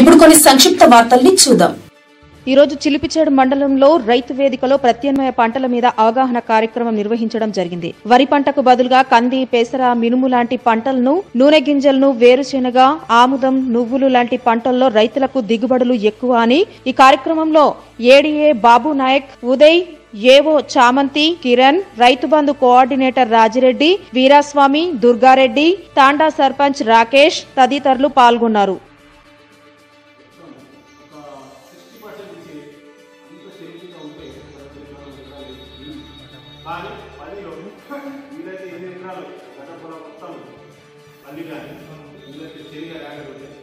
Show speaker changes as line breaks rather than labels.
ఇప్పుడు కొన్ని సంక్షిప్త వార్తల్ని చూద్దాం
ఈ రోజు చిలిపిచేడు మండలంలో రైతు వేదికలో ప్రత్యామ్నాయ పంటల మీద అవగాహన కార్యక్రమం నిర్వహించడం జరిగింది వరి పంటకు బదులుగా కంది పెసర మినుము లాంటి పంటలను నూనె గింజలను వేరుశెనగ ఆముదం నువ్వులు లాంటి పంటల్లో రైతులకు దిగుబడులు ఎక్కువ అని ఈ కార్యక్రమంలో ఏడీఏ బాబు నాయక్ ఉదయ్ ఏవో చామంతి కిరణ్ రైతు బంధు కోఆర్డినేటర్ రాజిరెడ్డి వీరాస్వామి దుర్గారెడ్డి తాండా సర్పంచ్ రాకేష్ తదితరులు పాల్గొన్నారు
కానీ పదిలో వీలైతే ఎన్ని ఎకరాలు గత పొలం మొత్తం పల్లి కానీ వీలైతే చెరిగా లేకపోతే